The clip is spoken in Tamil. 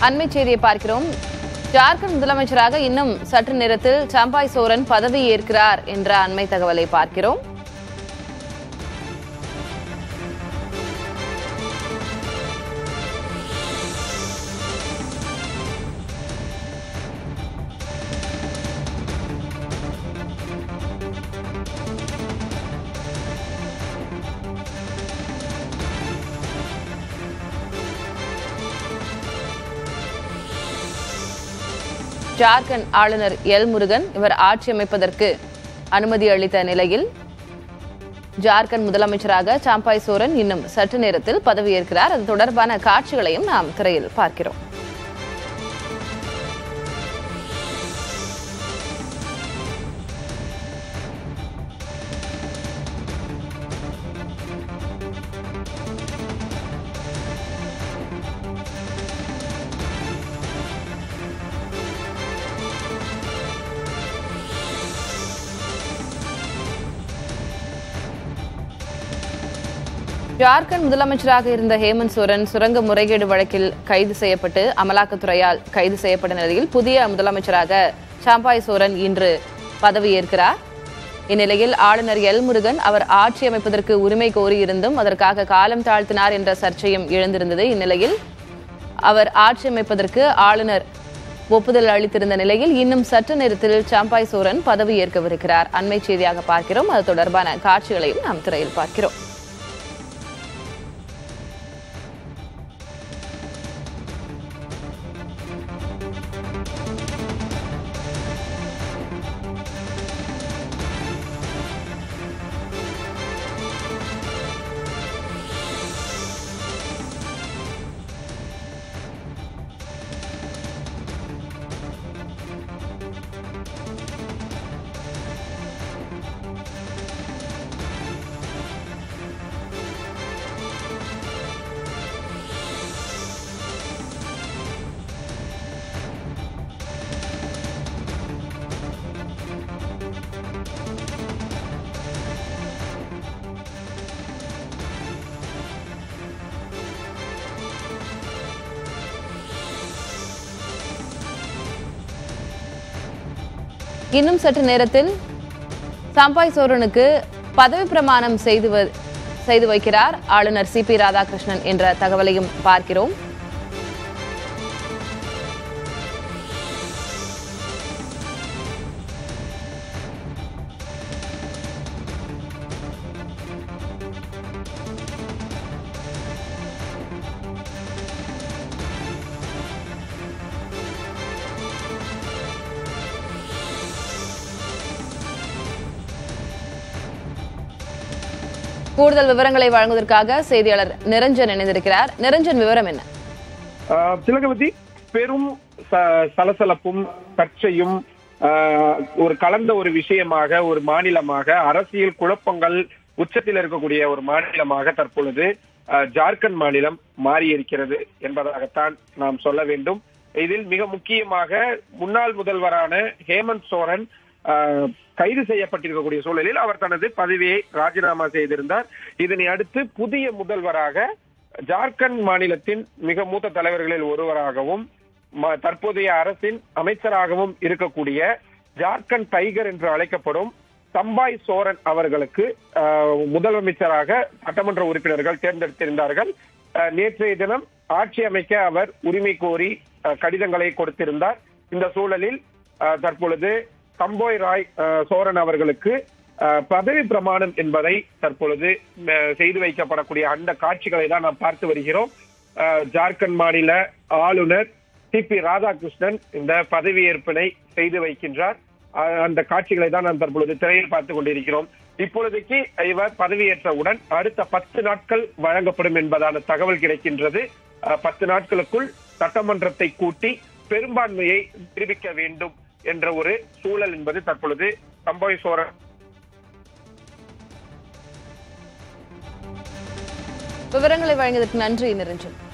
அண்மை செய்தியை பார்க்கிறோம் ஜார்க்கண்ட் முதலமைச்சராக இன்னும் சற்று நேரத்தில் சம்பாய் சோரன் பதவி ஏற்கிறார் என்ற அண்மை தகவலை பார்க்கிறோம் ஜார்க்கண்ட் ஆளுநர் எல் முருகன் இவர் ஆட்சி அமைப்பதற்கு அனுமதி அளித்த நிலையில் ஜார்க்கண்ட் முதலமைச்சராக சாம்பாய் சோரன் இன்னும் சற்று நேரத்தில் பதவியேற்கிறார் அது தொடர்பான காட்சிகளையும் நாம் திரையில் பார்க்கிறோம் ஜார்க்கண்ட் முதலமைச்சராக இருந்த ஹேமந்த் சோரன் சுரங்க முறைகேடு வழக்கில் கைது செய்யப்பட்டு அமலாக்கத்துறையால் கைது செய்யப்பட்ட நிலையில் புதிய முதலமைச்சராக சாம்பாய் சோரன் இன்று பதவியேற்கிறார் இந்நிலையில் ஆளுநர் எல் முருகன் அவர் ஆட்சி அமைப்பதற்கு உரிமை கோரியிருந்தும் அதற்காக காலம் தாழ்த்தினார் என்ற சர்ச்சையும் எழுந்திருந்தது இந்நிலையில் அவர் ஆட்சி அமைப்பதற்கு ஆளுநர் ஒப்புதல் அளித்திருந்த நிலையில் இன்னும் சற்று நேரத்தில் சாம்பாய் சோரன் பதவியேற்கவிருக்கிறார் அண்மை செய்தியாக பார்க்கிறோம் அது தொடர்பான காட்சிகளையும் நாம் திரையில் பார்க்கிறோம் இன்னும் சற்று நேரத்தில் சாம்பாய் சோரனுக்கு பதவி பிரமாணம் செய்து வ- செய்து வைக்கிறார் ஆளுநர் சி பி ராதாகிருஷ்ணன் என்ற தகவலையும் பார்க்கிறோம் கூடுதல் விவரங்களை வழங்குவதற்காக செய்தியாளர் நிரஞ்சன் இணைந்திருக்கிறார் நிரஞ்சன் விவரம் என்ன ஆஹ் திலகவதி பெரும் ச- சலசலப்பும் சர்ச்சையும் ஆஹ், ஒரு கலந்த ஒரு விஷயமாக ஒரு மாநிலமாக அரசியல் குழப்பங்கள் உச்சத்தில் இருக்கக்கூடிய ஒரு மாநிலமாக தற்பொழுது ஆஹ், ஜார்க்கண்ட் மாநிலம் மாறி இருக்கிறது என்பதாகத்தான் நாம் சொல்ல வேண்டும் இதில் மிக முக்கியமாக முன்னாள் முதல்வரான ஹேமந்த் சோரன் ஆஹ், கைது செய்யப்பட்டிருக்கக்கூடிய சூழலில் அவர் தனது பதவியை ராஜினாமா செய்திருந்தார் இதனை அடுத்து புதிய முதல்வராக ஜார்க்கண்ட் மாநிலத்தின் மிக மூத்த தலைவர்களில் ஒருவராகவும் ம- தற்போதைய அரசின் அமைச்சராகவும் இருக்கக்கூடிய ஜார்க்கண்ட் டைகர் என்று அழைக்கப்படும் சம்பாய் சோரன் அவர்களுக்கு ஆஹ், முதலமைச்சராக சட்டமன்ற உறுப்பினர்கள் தேர்ந்தெடுத்திருந்தார்கள் ஆஹ், நேற்றைய தினம் ஆட்சி அமைக்க அவர் உரிமை கோரி ஆஹ், கடிதங்களை கொடுத்திருந்தார் இந்த சூழலில் ஆஹ், தற்பொழுது சம்போய் ராய் ஆஹ், சோரன் அவர்களுக்கு ஆஹ், பதவி பிரமாணம் என்பதை தற்பொழுது ஆஹ், செய்து வைக்கப்படக்கூடிய அந்த காட்சிகளை தான் நாம் பார்த்து வருகிறோம் ஆஹ், ஜார்க்கண்ட் மாநில ஆளுநர் சி பி ராதாகிருஷ்ணன் இந்த பதவியேற்பினை செய்து வைக்கின்றார் ஆஹ், அந்த காட்சிகளை தான் நாம் தற்பொழுது திரையில் பார்த்துக் கொண்டிருக்கிறோம் இப்பொழுதைக்கு இவர் பதவியேற்றவுடன் அடுத்த பத்து நாட்கள் வழங்கப்படும் என்பதான தகவல் கிடைக்கின்றது ஆஹ், பத்து நாட்களுக்குள் சட்டமன்றத்தை கூட்டி பெரும்பான்மையை நிரூபிக்க வேண்டும் என்ற ஒரு சூழல் என்பது தற்பொழுது சம்பவி சோரன் விவரங்களை வழங்கியதற்கு நன்றி நிரஞ்சன்